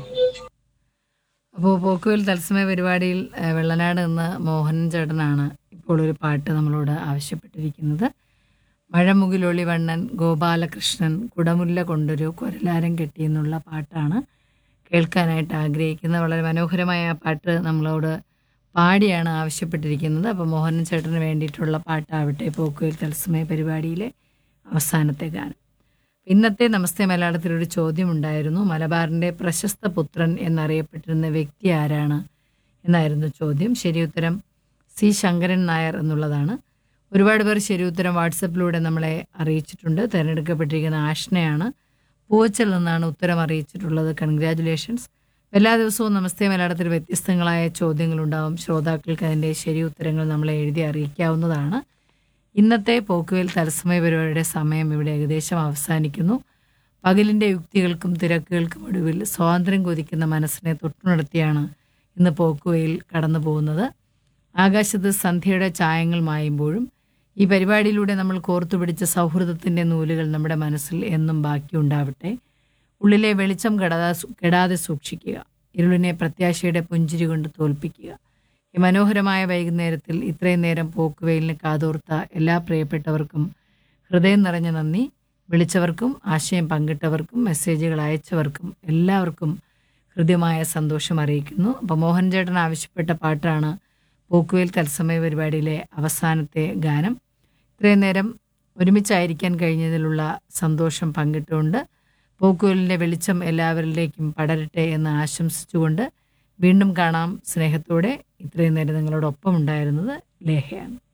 അപ്പോൾ പോക്കുവെൽ തത്സമയ പരിപാടിയിൽ ആ, വെള്ളനാട് എന്ന മോഹനൻ ചേട്ടനാണ് ഇപ്പോൾ ഒരു പാട്ട് നമ്മളോട് ആവശ്യപ്പെട്ടിരിക്കുന്നത് മഴമുകിലൊളി വണ്ണൻ ഗോപാലകൃഷ്ണൻ കുടമുല്ല കൊണ്ടൊരു കൊരലാരം കെട്ടി എന്നുള്ള പാട്ടാണ് കേൾക്കാനായിട്ട് ആഗ്രഹിക്കുന്നത് വളരെ മനോഹരമായ ആ പാട്ട് നമ്മളോട് പാടിയാണ് ആവശ്യപ്പെട്ടിരിക്കുന്നത് അപ്പോൾ മോഹനൻ ചേട്ടന് വേണ്ടിയിട്ടുള്ള പാട്ടാവട്ടെ പോക്കുവെൽ തത്സമയ പരിപാടിയിലെ അവസാനത്തെ ഗാനം ഇന്നത്തെ നമസ്തേ മലയാളത്തിൽ ഒരു ചോദ്യമുണ്ടായിരുന്നു മലബാറിന്റെ പ്രശസ്ത പുത്രൻ എന്നറിയപ്പെട്ടിരുന്ന വ്യക്തി ആരാണ് എന്നായിരുന്നു ചോദ്യം ശരി ഉത്തരം സി ശങ്കരൻ നായർ എന്നുള്ളതാണ് ഒരുപാട് പേർ ശരി ഉത്തരം വാട്സപ്പിലൂടെ നമ്മളെ അറിയിച്ചിട്ടുണ്ട് തിരഞ്ഞെടുക്കപ്പെട്ടിരിക്കുന്ന ആഷ്നയാണ് പൂവച്ചൽ നിന്നാണ് ഉത്തരം അറിയിച്ചിട്ടുള്ളത് കൺഗ്രാറ്റുലേഷൻസ് എല്ലാ ദിവസവും നമസ്തേ മലയാളത്തിൽ വ്യത്യസ്തങ്ങളായ ചോദ്യങ്ങളുണ്ടാവും ശ്രോതാക്കൾക്ക് അതിൻ്റെ ശരി ഉത്തരങ്ങൾ നമ്മളെ എഴുതി അറിയിക്കാവുന്നതാണ് ഇന്നത്തെ പോക്കുവേൽ തത്സമയ പരിപാടിയുടെ സമയം ഇവിടെ ഏകദേശം അവസാനിക്കുന്നു പകലിൻ്റെ യുക്തികൾക്കും തിരക്കുകൾക്കും ഒടുവിൽ സ്വാതന്ത്ര്യം കൊതിക്കുന്ന മനസ്സിനെ തൊട്ടുണർത്തിയാണ് ഇന്ന് പോക്കുവയിൽ കടന്നു പോകുന്നത് ആകാശത്ത് സന്ധ്യയുടെ ചായങ്ങൾ മായുമ്പോഴും ഈ പരിപാടിയിലൂടെ നമ്മൾ കോർത്തുപിടിച്ച സൗഹൃദത്തിൻ്റെ നൂലുകൾ നമ്മുടെ മനസ്സിൽ എന്നും ബാക്കിയുണ്ടാവട്ടെ ഉള്ളിലെ വെളിച്ചം കെടാതെ കെടാതെ സൂക്ഷിക്കുക ഇരുളിനെ പ്രത്യാശയുടെ പുഞ്ചിരി കൊണ്ട് തോൽപ്പിക്കുക ഈ മനോഹരമായ വൈകുന്നേരത്തിൽ ഇത്രയും നേരം പോക്കുവെയിലിന് കാതോർത്ത എല്ലാ പ്രിയപ്പെട്ടവർക്കും ഹൃദയം നിറഞ്ഞ നന്ദി വിളിച്ചവർക്കും ആശയം പങ്കിട്ടവർക്കും മെസ്സേജുകൾ അയച്ചവർക്കും എല്ലാവർക്കും ഹൃദ്യമായ സന്തോഷം അറിയിക്കുന്നു അപ്പോൾ മോഹൻ ചേട്ടൻ ആവശ്യപ്പെട്ട പാട്ടാണ് പോക്കുവേൽ തത്സമയ പരിപാടിയിലെ അവസാനത്തെ ഗാനം ഇത്രയും നേരം ഒരുമിച്ചായിരിക്കാൻ കഴിഞ്ഞതിലുള്ള സന്തോഷം പങ്കിട്ടുകൊണ്ട് പോക്കുവേലിൻ്റെ വെളിച്ചം എല്ലാവരിലേക്കും പടരട്ടെ എന്ന് ആശംസിച്ചുകൊണ്ട് വീണ്ടും കാണാം സ്നേഹത്തോടെ ഇത്രയും നേരം നിങ്ങളോടൊപ്പം ഉണ്ടായിരുന്നത് ലേഹയാണ്